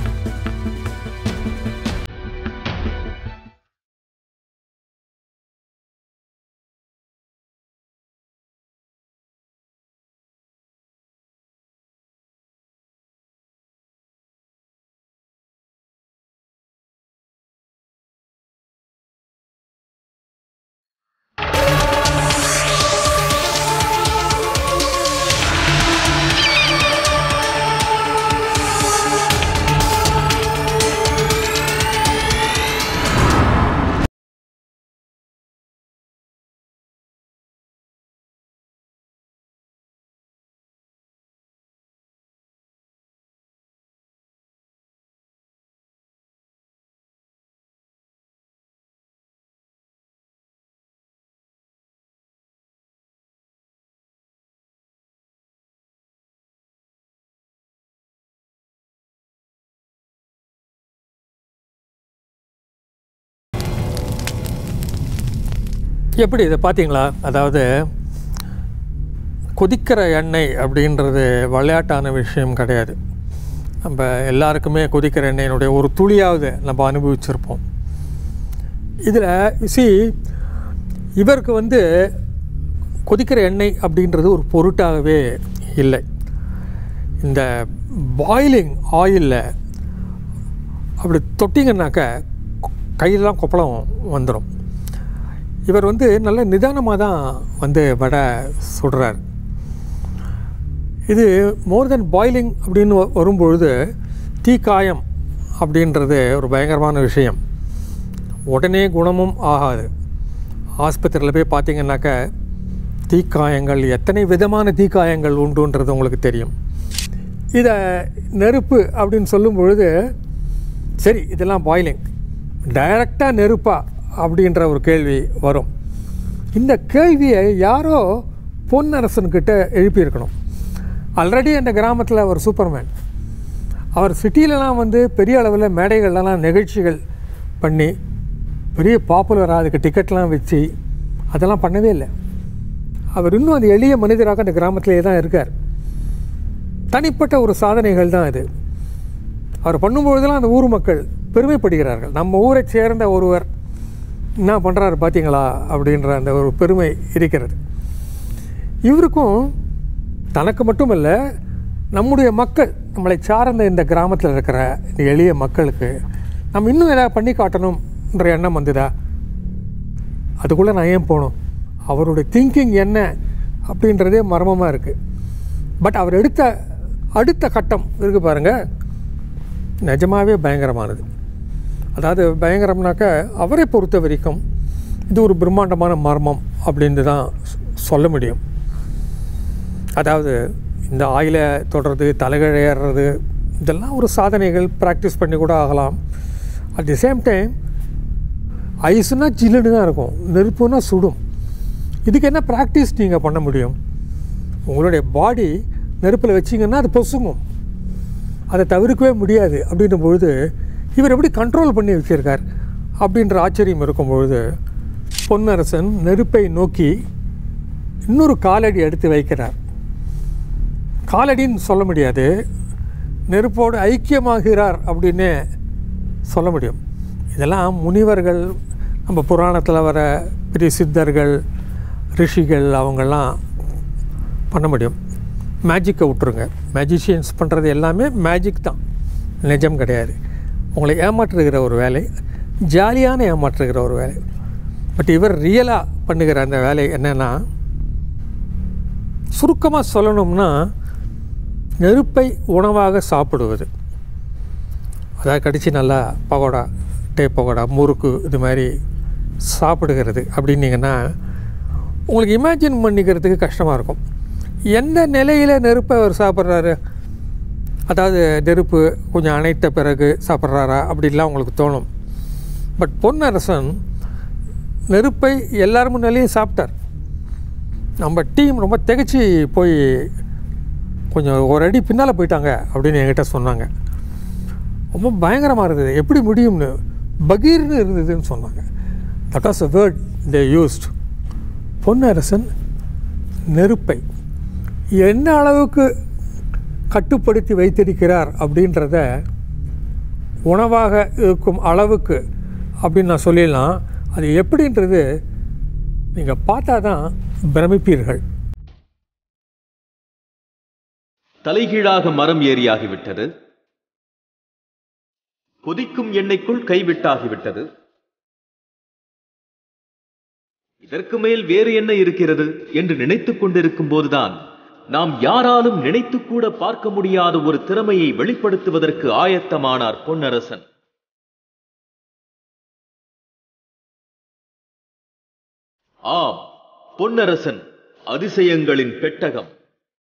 எப்படி இதை பார்த்தீங்களா அதாவது கொதிக்கிற எண்ணெய் அப்படின்றது விளையாட்டான விஷயம் கிடையாது நம்ம எல்லாருக்குமே கொதிக்கிற எண்ணெயினுடைய ஒரு துளியாவது நம்ம அனுபவிச்சிருப்போம் இதில் சி இவருக்கு வந்து கொதிக்கிற எண்ணெய் அப்படின்றது ஒரு பொருட்டாகவே இல்லை இந்த பாயிலிங் ஆயிலில் அப்படி தொட்டிங்கன்னாக்க கையெல்லாம் கொப்பளம் வந்துடும் இவர் வந்து நல்ல நிதானமாக தான் வந்து வடை சுடுறார் இது மோர் தென் பாயிலிங் அப்படின்னு வ- வரும்பொழுது தீக்காயம் அப்படின்றது ஒரு பயங்கரமான விஷயம் உடனே குணமும் ஆகாது ஆஸ்பத்திரியில் போய் பார்த்தீங்கன்னாக்க தீக்காயங்கள் எத்தனை விதமான தீக்காயங்கள் உண்டுன்றது உங்களுக்கு தெரியும் இதை நெருப்பு அப்படின்னு சொல்லும் பொழுது சரி இதெல்லாம் பாயிலிங் டைரக்டாக நெருப்பா அப்படின்ற ஒரு கேள்வி வரும் இந்த கேள்வியை யாரோ பொன்னரசன்கிட்ட எழுப்பியிருக்கணும் ஆல்ரெடி அந்த கிராமத்தில் அவர் சூப்பர்மேன் அவர் சிட்டிலலாம் வந்து பெரிய அளவில் மேடைகள்லாம் நிகழ்ச்சிகள் பண்ணி பெரிய பாப்புலராக அதுக்கு டிக்கெட்லாம் வச்சு அதெல்லாம் பண்ணவே இல்லை அவர் இன்னும் அந்த எளிய மனிதராக அந்த கிராமத்திலேயே தான் இருக்கார் தனிப்பட்ட ஒரு சாதனைகள் தான் இது அவர் பண்ணும்பொழுதெல்லாம் அந்த ஊர் மக்கள் பெருமைப்படுகிறார்கள் நம்ம ஊரை சேர்ந்த ஒருவர் என்ன பண்ணுறாரு பார்த்தீங்களா அப்படின்ற அந்த ஒரு பெருமை இருக்கிறது இவருக்கும் தனக்கு மட்டுமல்ல நம்முடைய மக்கள் நம்மளை சார்ந்த இந்த கிராமத்தில் இருக்கிற இந்த எளிய மக்களுக்கு நம்ம இன்னும் ஏதாவது பண்ணி காட்டணும்ன்ற எண்ணம் வந்ததா அதுக்குள்ளே நான் ஏன் போகணும் அவருடைய திங்கிங் என்ன அப்படின்றதே மர்மமாக இருக்குது பட் அவர் எடுத்த அடுத்த கட்டம் இருக்குது பாருங்கள் நிஜமாகவே பயங்கரமானது அதாவது பயங்கரம்னாக்க அவரை பொறுத்த வரைக்கும் இது ஒரு பிரம்மாண்டமான மர்மம் அப்படின்னு தான் சொல்ல முடியும் அதாவது இந்த ஆயில தொடர்றது தலைகீழ ஏறுறது இதெல்லாம் ஒரு சாதனைகள் ப்ராக்டிஸ் பண்ணி கூட ஆகலாம் அட் தி சேம் டைம் ஐஸ்னா ஜில்லுன்னு தான் இருக்கும் நெருப்புனா சுடும் இதுக்கு என்ன ப்ராக்டிஸ் நீங்கள் பண்ண முடியும் உங்களுடைய பாடி நெருப்பில் வச்சிங்கன்னா அது பொசுங்கும் அதை தவிர்க்கவே முடியாது அப்படின்ற பொழுது இவர் எப்படி கண்ட்ரோல் பண்ணி வச்சிருக்கார் அப்படின்ற ஆச்சரியம் இருக்கும் பொழுது பொன்னரசன் நெருப்பை நோக்கி இன்னொரு காலடி எடுத்து வைக்கிறார் காலடின்னு சொல்ல முடியாது நெருப்போடு ஐக்கியமாகிறார் அப்படின்னே சொல்ல முடியும் இதெல்லாம் முனிவர்கள் நம்ம புராணத்தில் வர பெரிய சித்தர்கள் ரிஷிகள் அவங்கெல்லாம் பண்ண முடியும் மேஜிக்கை விட்டுருங்க மேஜிஷியன்ஸ் பண்ணுறது எல்லாமே மேஜிக் தான் நிஜம் கிடையாது உங்களை ஏமாற்றுகிற ஒரு வேலை ஜாலியான ஏமாற்றுகிற ஒரு வேலை பட் இவர் ரியலாக பண்ணுகிற அந்த வேலை என்னென்னா சுருக்கமாக சொல்லணும்னா நெருப்பை உணவாக சாப்பிடுவது அதாவது கடிச்சு நல்லா பகோடா டே பகோடா முறுக்கு இது மாதிரி சாப்பிடுகிறது அப்படின்னீங்கன்னா உங்களுக்கு இமேஜின் பண்ணிக்கிறதுக்கு கஷ்டமாக இருக்கும் எந்த நிலையில் நெருப்பை அவர் சாப்பிட்றாரு அதாவது நெருப்பு கொஞ்சம் அணைத்த பிறகு சாப்பிட்றாரா அப்படிலாம் உங்களுக்கு தோணும் பட் பொன்னரசன் நெருப்பை எல்லார் முன்னாலேயும் சாப்பிட்டார் நம்ம டீம் ரொம்ப திகச்சு போய் கொஞ்சம் ஒரு அடி பின்னால் போயிட்டாங்க அப்படின்னு என்கிட்ட சொன்னாங்க ரொம்ப பயங்கரமாக இருந்தது எப்படி முடியும்னு பகீர்னு இருந்ததுன்னு சொன்னாங்க that was a word they used Ponnarasan நெருப்பை என்ன அளவுக்கு கட்டுப்படுத்தி வைத்திருக்கிறார் அப்படின்றத உணவாக இருக்கும் அளவுக்கு அப்படின்னு நான் சொல்லிடலாம் அது எப்படின்றது நீங்கள் பார்த்தா தான் பிரமிப்பீர்கள் தலைகீழாக மரம் ஏறியாகிவிட்டது கொதிக்கும் எண்ணெய்க்குள் கைவிட்டாகிவிட்டது இதற்கு மேல் வேறு என்ன இருக்கிறது என்று நினைத்துக் கொண்டிருக்கும் போதுதான் நாம் யாராலும் நினைத்துக் கூட பார்க்க முடியாத ஒரு திறமையை வெளிப்படுத்துவதற்கு ஆயத்தமானார் பொன்னரசன் ஆம் பொன்னரசன் அதிசயங்களின் பெட்டகம்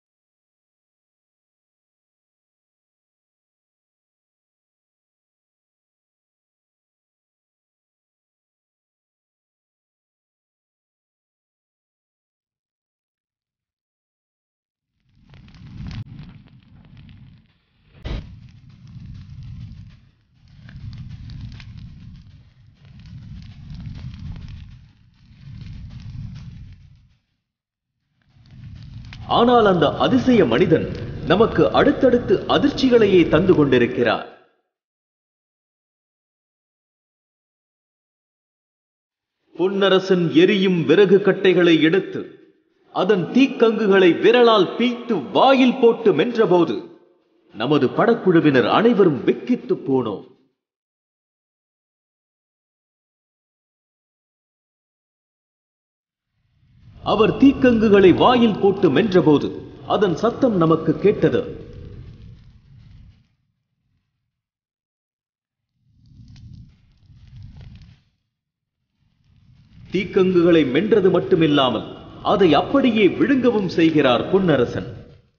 ஆனால் அந்த அதிசய மனிதன் நமக்கு அடுத்தடுத்து அதிர்ச்சிகளையே தந்து கொண்டிருக்கிறார் பொன்னரசன் எரியும் விறகு கட்டைகளை எடுத்து அதன் தீக்கங்குகளை விரலால் பீய்த்து வாயில் போட்டு மென்றபோது நமது படக்குழுவினர் அனைவரும் வெக்கித்துப் போனோம் அவர் தீக்கங்குகளை வாயில் போட்டு மென்றபோது அதன் சத்தம் நமக்கு கேட்டது தீக்கங்குகளை மென்றது மட்டுமில்லாமல் அதை அப்படியே விழுங்கவும் செய்கிறார் பொன்னரசன்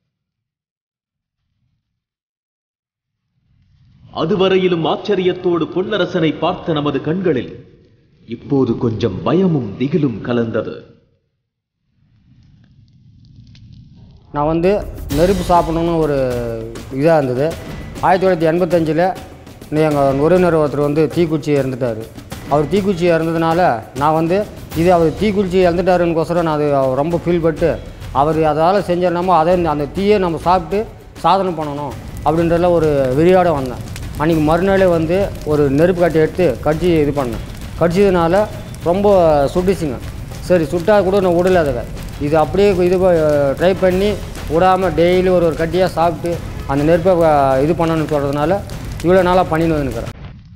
அதுவரையிலும் ஆச்சரியத்தோடு பொன்னரசனை பார்த்த நமது கண்களில் இப்போது கொஞ்சம் பயமும் திகிலும் கலந்தது நான் வந்து நெருப்பு சாப்பிடணும்னு ஒரு இதாக இருந்தது ஆயிரத்தி தொள்ளாயிரத்தி எண்பத்தஞ்சில் எங்கள் உறவினர் ஒருத்தர் வந்து தீக்குச்சி இறந்துட்டார் அவர் தீக்குச்சி இறந்ததுனால நான் வந்து இது அவர் தீக்குச்சி இறந்துட்டாருன்னுக்கோசரம் நான் அது அவர் ரொம்ப ஃபீல் பட்டு அவர் அதால் செஞ்சிடலாமோ அதை அந்த தீயை நம்ம சாப்பிட்டு சாதனை பண்ணணும் அப்படின்றதுல ஒரு வெறியோட வந்தேன் அன்றைக்கி மறுநாளே வந்து ஒரு நெருப்பு கட்டி எடுத்து கடிச்சு இது பண்ணேன் கடிச்சதுனால ரொம்ப சுட்டுச்சுங்க சரி சுட்டா கூட நான் விடல அதை இது அப்படியே இது ட்ரை பண்ணி விடாமல் டெய்லி ஒரு ஒரு கட்டியாக சாப்பிட்டு அந்த நெருப்பை அஹ், இது பண்ணணும்னு சொல்கிறதுனால இவ்வளோ நாளாக பண்ணின்னு வந்துருக்கிறேன்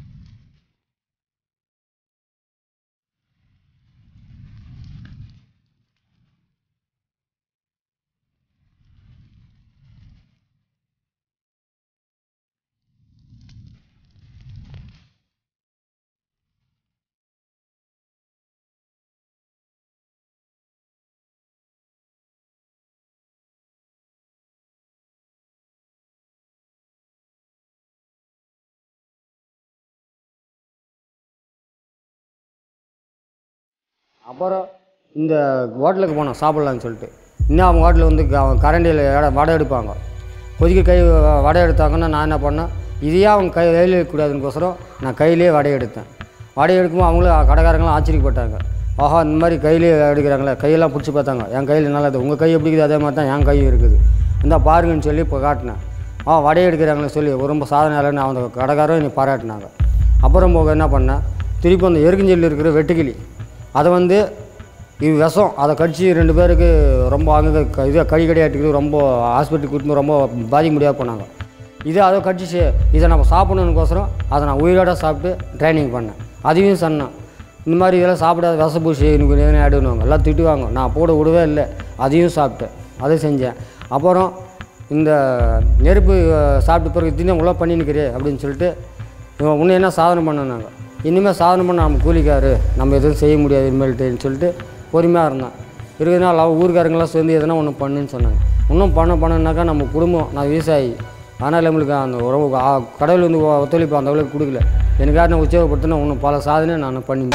அப்புறம் இந்த ஹோட்டலுக்கு போனோம் சாப்பிட்லான்னு சொல்லிட்டு இன்னும் அவங்க ஹோட்டலில் வந்து க- கரண்டியில் எட- வடை எடுப்பாங்க கொதிக்க கை வ- வடை எடுத்தாங்கன்னா நான் என்ன பண்ணேன் இதையே அவங்க கை கையில் எடுக்கக்கூடாதுன்னுக்கோசரம் நான் கையிலே வடை எடுத்தேன் வடை எடுக்கும்போது அவங்களும் கடைக்காரங்களும் ஆச்சரியப்பட்டாங்க ஆஹா இந்த மாதிரி கையிலே எடுக்கிறாங்களே கையெல்லாம் பிடிச்சி பார்த்தாங்க என் கையில் நல்லது உங்கள் கை எப்படி இருக்குது அதே மாதிரி தான் என் கையும் இருக்குது இந்த பாருங்கன்னு சொல்லி இப்போ காட்டினேன் ஆ வடை எடுக்கிறாங்களே சொல்லி ரொம்ப சாதனையாளன்னு அவங்க கடைக்காரரும் என்னை பாராட்டினாங்க அப்புறம் போக என்ன பண்ணேன் திருப்பி அந்த எருக்கஞ்செல்லி இருக்கிற வெட்டுக்கிளி அதை வந்து இது விஷம் அதை கடிச்சு ரெண்டு பேருக்கு ரொம்ப அங்கே க- இது கடி கடியாட்டுக்கு ரொம்ப ஹாஸ்பிட்டலுக்கு கூட்டிட்டு ரொம்ப பாதிக்க முடியாது போனாங்க இது அதை கடிச்சிச்சு இதை நம்ம சாப்பிடணுனுக்கோசரம் அதை நான் உயிரோட சாப்பிட்டு ட்ரைனிங் பண்ணேன் அதையும் சொன்னேன் இந்த மாதிரி இதெல்லாம் சாப்பிடாத விஷப்பூசி எனக்கு எதனா ஆடுவாங்க எல்லாம் திட்டுவாங்க நான் போட விடவே இல்லை அதையும் சாப்பிட்டேன் அதை செஞ்சேன் அப்புறம் இந்த நெருப்பு அஹ், சாப்பிட்ட பிறகு தினம் உள்ள பண்ணினுக்கிறே அப்படின்னு சொல்லிட்டு இவன் இன்னும் என்ன சாதனை பண்ணனாங்க இனிமேல் சாதனை பண்ண நம்ம கூலிக்காரு நம்ம எதுவும் செய்ய முடியாது இனிமேல்ட்டுன்னு சொல்லிட்டு பொறுமையாக இருந்தான் இருபது நாள் அவன் ஊருக்காரங்களாம் சேர்ந்து எதனா ஒன்று பண்ணுன்னு சொன்னாங்க இன்னும் பண்ண பண்ணனாக்கா நம்ம குடும்பம் நான் விவசாயி ஆனால் நம்மளுக்கு அந்த உறவு ஆ- கடவுள் வந்து ஒ- ஒத்துழைப்பு அந்த அளவுக்கு கொடுக்கல எனக்காக நான் உற்சாகப்படுத்தினா இன்னும் பல சாதனை நான் பண்ணி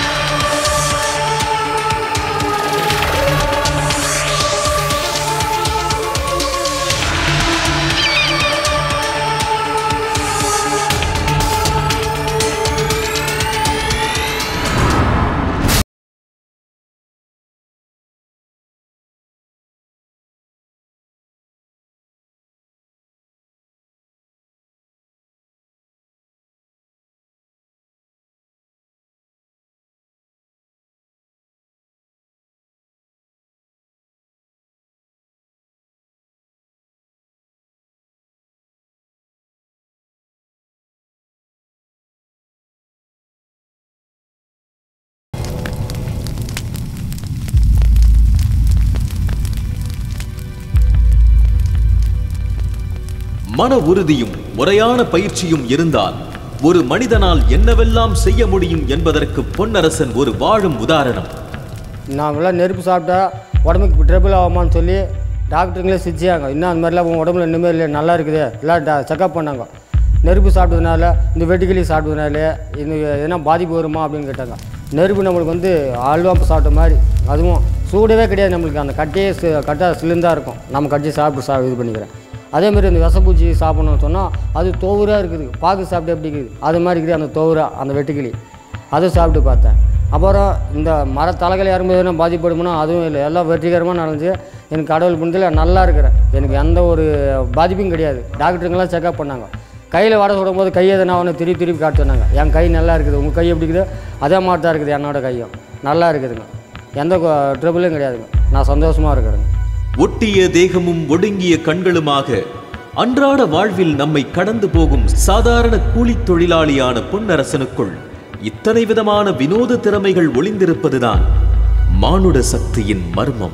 மன உறுதியும் முறையான பயிற்சியும் இருந்தால் ஒரு மனிதனால் என்னவெல்லாம் செய்ய முடியும் என்பதற்கு பொன்னரசன் ஒரு வாழும் உதாரணம் நான் எல்லாம் நெருப்பு சாப்பிட்டா உடம்புக்கு ட்ரபிள் ஆகுமான்னு சொல்லி டாக்டருங்களே சிரிச்சாங்க இன்னும் அந்த மாதிரிலாம் உன் உடம்புல இன்னுமே இல்லை நல்லா இருக்குது எல்லாம் டா செக்கப் பண்ணாங்க நெருப்பு சாப்பிட்டதுனால இந்த வெட்டுக்கிளி சாப்பிட்டதுனால இது எதனா பாதிப்பு வருமா அப்படின்னு கேட்டாங்க நெருப்பு நம்மளுக்கு வந்து அல்வாப்பு சாப்பிட்ட மாதிரி அதுவும் சூடவே கிடையாது நம்மளுக்கு அந்த கட்டையே சி- கட்டா சிலிந்தாக இருக்கும் நம்ம கட்டி சாப்பிட்டு சா இது பண்ணிக்கிறேன் அதேமாதிரி இந்த விஷப்பூச்சி சாப்பிடணும்னு சொன்னால் அது தோவுராக இருக்குது பாக்கு சாப்பிட்டு எப்படி இருக்குது அது மாதிரி இருக்குது அந்த தோவுரா அந்த வெட்டுக்கிளி அதை சாப்பிட்டு பார்த்தேன் அப்புறம் இந்த மரத்தலைகள் யாரும் எதுனா பாதிப்படுமோ அதுவும் இல்லை எல்லாம் வெற்றிகரமாக நடந்துச்சு எனக்கு கடவுள் புண்ணியத்தில் நல்லா இருக்கிறேன் எனக்கு எந்த ஒரு பாதிப்பும் கிடையாது டாக்டருங்கெல்லாம் செக்அப் பண்ணாங்க கையில் வடை சுடும்போது கை எதனா ஒன்று திருப்பி திருப்பி காட்ட சொன்னாங்க என் கை நல்லா இருக்குது உங்கள் கை எப்படி இருக்குதோ அதே மாதிரி தான் இருக்குது என்னோட கையும் நல்லா இருக்குதுங்க எந்த ட்ரபிளும் கிடையாதுங்க நான் சந்தோஷமாக இருக்கிறேங்க ஒட்டிய தேகமும் ஒடுங்கிய கண்களுமாக அன்றாட வாழ்வில் நம்மை கடந்து போகும் சாதாரண கூலித் தொழிலாளியான பொன்னரசனுக்குள் இத்தனை விதமான வினோத திறமைகள் ஒளிந்திருப்பதுதான் மானுட சக்தியின் மர்மம்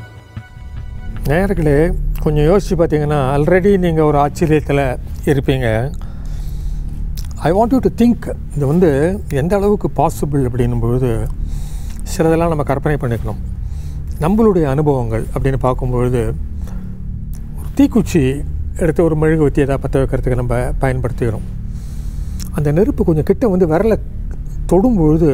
நேயர்களே கொஞ்சம் யோசித்து பார்த்தீங்கன்னா ஆல்ரெடி நீங்கள் ஒரு ஆச்சரியத்தில் இருப்பீங்க I want you to think இது வந்து எந்த அளவுக்கு பாசிபிள் அப்படின்னும் பொழுது சிலதெல்லாம் நம்ம கற்பனை பண்ணிக்கணும் நம்மளுடைய அனுபவங்கள் அப்படின்னு பார்க்கும்பொழுது ஒரு தீக்குச்சி எடுத்து ஒரு மெழுகுவத்தி ஏதாவது பற்ற வைக்கிறதுக்கு நம்ம பயன்படுத்திக்கிறோம் அந்த நெருப்பு கொஞ்சம் கிட்ட வந்து விரலை தொடும்பொழுது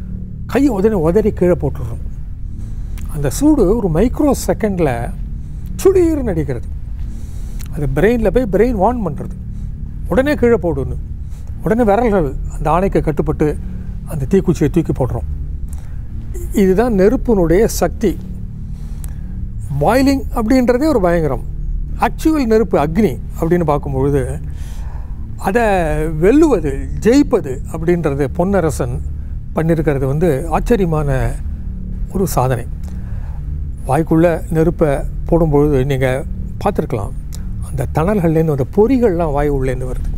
கையை உடனே உதறி கீழே போட்டுடுறோம் அந்த சூடு ஒரு மைக்ரோ செகண்டில் சுளீர்னு அடிக்கிறது அது பிரெயினில் போய் பிரெயின் வார்ன் பண்ணுறது உடனே கீழே போடுன்னு உடனே விரல்கள் அந்த ஆணைக்கு கட்டுப்பட்டு அந்த தீக்குச்சியை தூக்கி போடுறோம் இதுதான் நெருப்பினுடைய சக்தி பாய்லிங் அப்படின்றதே ஒரு பயங்கரம் ஆக்சுவல் நெருப்பு அக்னி அப்படின்னு பார்க்கும்பொழுது அதை வெல்லுவது ஜெயிப்பது அப்படின்றது பொன்னரசன் பண்ணியிருக்கிறது வந்து ஆச்சரியமான ஒரு சாதனை வாய்க்குள்ளே நெருப்பை போடும்பொழுது நீங்கள் பார்த்துருக்கலாம் அந்த தணல்கள்லேருந்து அந்த பொறிகள்லாம் வாய் உள்ளேருந்து வருது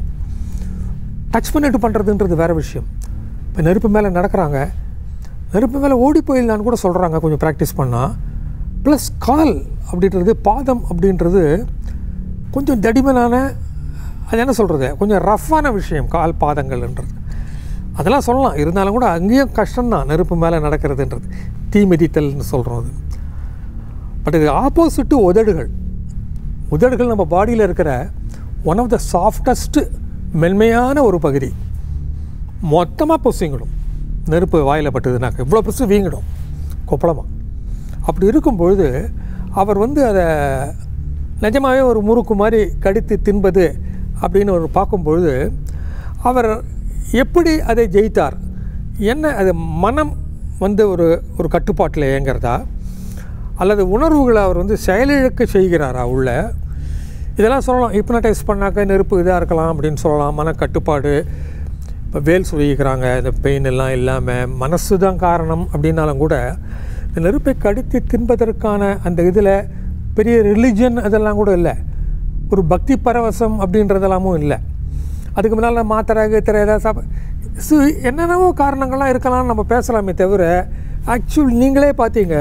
டச் பண்ணிட்டு பண்ணுறதுன்றது வேறு விஷயம் இப்போ நெருப்பு மேலே நடக்கிறாங்க நெருப்பு மேலே ஓடி போயிடலான்னு கூட சொல்கிறாங்க கொஞ்சம் ப்ராக்டிஸ் பண்ணால் ப்ளஸ் கால் அப்படின்றது பாதம் அப்படின்றது கொஞ்சம் தடிமனான அது என்ன சொல்கிறது கொஞ்சம் ரஃப்பான விஷயம் கால் பாதங்கள்ன்றது அதெல்லாம் சொல்லலாம் இருந்தாலும் கூட அங்கேயும் கஷ்டம்தான் நெருப்பு மேலே நடக்கிறதுன்றது தீ மிதித்தல்னு சொல்கிறோம் அது பட் இது ஆப்போசிட்டு உதடுகள் உதடுகள் நம்ம பாடியில் இருக்கிற ஒன் ஆஃப் த சாஃப்டஸ்ட்டு மென்மையான ஒரு பகுதி மொத்தமாக பொசிங்கிடும் நெருப்பு வாயில் பட்டதுனாக்க இவ்வளோ பெருசு வீங்கிடும் கொப்பளமாக அப்படி இருக்கும் பொழுது அவர் வந்து அதை நிஜமாகவே ஒரு முறுக்கு மாதிரி கடித்து தின்பது அப்படின்னு ஒரு பார்க்கும்பொழுது அவர் எப்படி அதை ஜெயித்தார் என்ன அது மனம் வந்து ஒரு ஒரு கட்டுப்பாட்டில் இயங்கிறதா அல்லது உணர்வுகளை அவர் வந்து செயலிழக்க செய்கிறாரா உள்ள இதெல்லாம் சொல்லலாம் ஹிப்னடைஸ் பண்ணாக்க நெருப்பு இதாக இருக்கலாம் அப்படின்னு சொல்லலாம் மனக்கட்டுப்பாடு இப்போ வேல் சுழிக்கிறாங்க இந்த பெயின் எல்லாம் இல்லாமல் மனசு தான் காரணம் அப்படின்னாலும் கூட இந்த நெருப்பை கடித்து தின்பதற்கான அந்த இதில் பெரிய ரிலிஜன் அதெல்லாம் கூட இல்லை ஒரு பக்தி பரவசம் அப்படின்றதெல்லாமும் இல்லை அதுக்கு முன்னால் மாத்திரை கீத்திரை ஏதாவது சாப்ப சு என்னென்னவோ காரணங்கள்லாம் இருக்கலாம்னு நம்ம பேசலாமே தவிர ஆக்சுவல் நீங்களே பார்த்தீங்க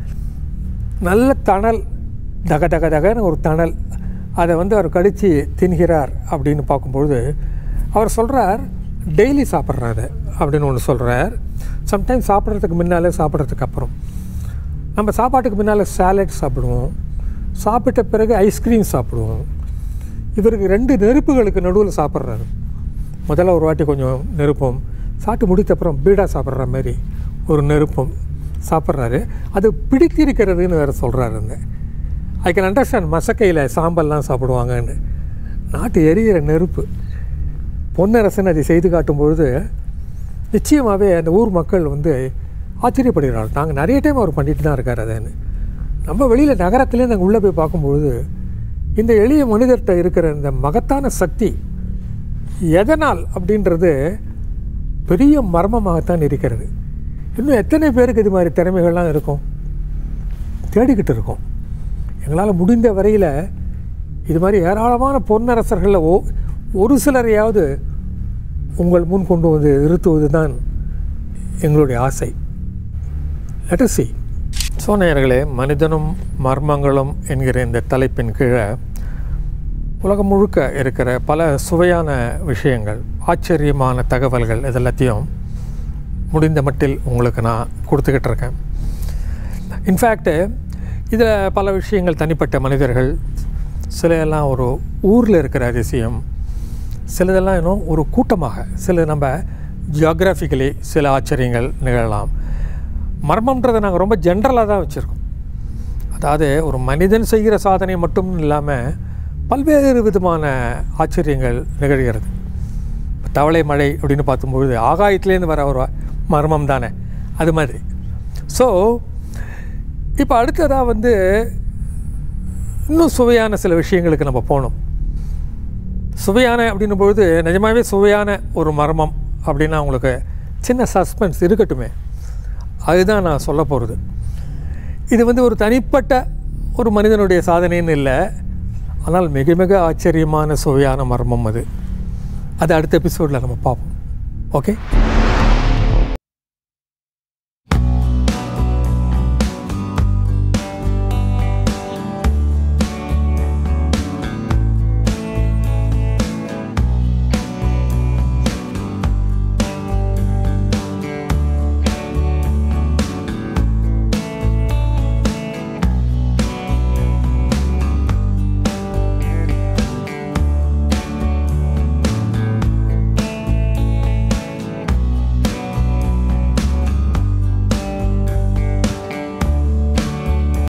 நல்ல தணல் தக தக தகன்னு ஒரு தணல் அதை வந்து அவர் கடித்து தின்கிறார் அப்படின்னு பார்க்கும்பொழுது அவர் சொல்கிறார் டெய்லி சாப்பிட்றாரு அப்படின்னு ஒன்று சொல்கிறார் சம்டைம்ஸ் சாப்பிட்றதுக்கு முன்னாலே சாப்பிட்றதுக்கு அப்புறம் நம்ம சாப்பாட்டுக்கு முன்னால் சாலட் சாப்பிடுவோம் சாப்பிட்ட பிறகு ஐஸ்கிரீம் சாப்பிடுவோம் இவருக்கு ரெண்டு நெருப்புகளுக்கு நடுவில் சாப்பிட்றாரு முதல்ல ஒரு வாட்டி கொஞ்சம் நெருப்பம் சாப்பிட்டு முடித்த அப்புறம் பீடா சாப்பிட்ற மாதிரி ஒரு நெருப்பம் சாப்பிட்றாரு அது பிடித்திருக்கிறதுன்னு வேறு சொல்கிறாரு அந்த ஐ கேன் அண்டர்ஸ்டாண்ட் மசக்கையில் சாம்பல்லாம் சாப்பிடுவாங்கன்னு நாட்டு எரியிற நெருப்பு பொன்னரசன் அதை செய்து காட்டும் பொழுது நிச்சயமாகவே அந்த ஊர் மக்கள் வந்து ஆச்சரியப்படுகிறார்கள் நாங்கள் நிறைய டைம் அவர் பண்ணிட்டு தான் இருக்கார் அதுன்னு நம்ம வெளியில் நகரத்திலே நாங்கள் உள்ளே போய் பார்க்கும்பொழுது இந்த எளிய மனிதர்கிட்ட இருக்கிற இந்த மகத்தான சக்தி எதனால் அப்படின்றது பெரிய மர்மமாகத்தான் இருக்கிறது இன்னும் எத்தனை பேருக்கு இது மாதிரி திறமைகள்லாம் இருக்கும் தேடிக்கிட்டு இருக்கோம் எங்களால் முடிந்த வரையில் இது மாதிரி ஏராளமான பொன்னரசர்களில் ஓ ஒரு சிலரையாவது உங்கள் முன் கொண்டு வந்து நிறுத்துவது தான் எங்களுடைய ஆசை லெட் சி சோனையர்களே மனிதனும் மர்மங்களும் என்கிற இந்த தலைப்பின் கீழே உலகம் முழுக்க இருக்கிற பல சுவையான விஷயங்கள் ஆச்சரியமான தகவல்கள் இதெல்லாத்தையும் முடிந்த மட்டில் உங்களுக்கு நான் கொடுத்துக்கிட்டு இருக்கேன் இன்ஃபேக்ட்டு இதில் பல விஷயங்கள் தனிப்பட்ட மனிதர்கள் சில எல்லாம் ஒரு ஊரில் இருக்கிற அதிசயம் சிலதெல்லாம் இன்னும் ஒரு கூட்டமாக சில நம்ம ஜியாகிராஃபிக்கலி சில ஆச்சரியங்கள் நிகழலாம் மர்மம்ன்றதை நாங்கள் ரொம்ப ஜென்ரலாக தான் வச்சுருக்கோம் அதாவது ஒரு மனிதன் செய்கிற சாதனை மட்டும் இல்லாமல் பல்வேறு விதமான ஆச்சரியங்கள் நிகழ்கிறது தவளை மழை அப்படின்னு பார்க்கும்பொழுது ஆகாயத்துலேருந்து வர ஒரு மர்மம் தானே அது மாதிரி ஸோ இப்போ அடுத்ததாக வந்து இன்னும் சுவையான சில விஷயங்களுக்கு நம்ம போகணும் சுவையான அப்படின்னும் பொழுது நிஜமாகவே சுவையான ஒரு மர்மம் அப்படின்னா உங்களுக்கு சின்ன சஸ்பென்ஸ் இருக்கட்டுமே அதுதான் நான் சொல்ல போகிறது இது வந்து ஒரு தனிப்பட்ட ஒரு மனிதனுடைய சாதனைன்னு இல்லை ஆனால் மிக மிக ஆச்சரியமான சுவையான மர்மம் அது அது அடுத்த எபிசோடில் நம்ம பார்ப்போம் ஓகே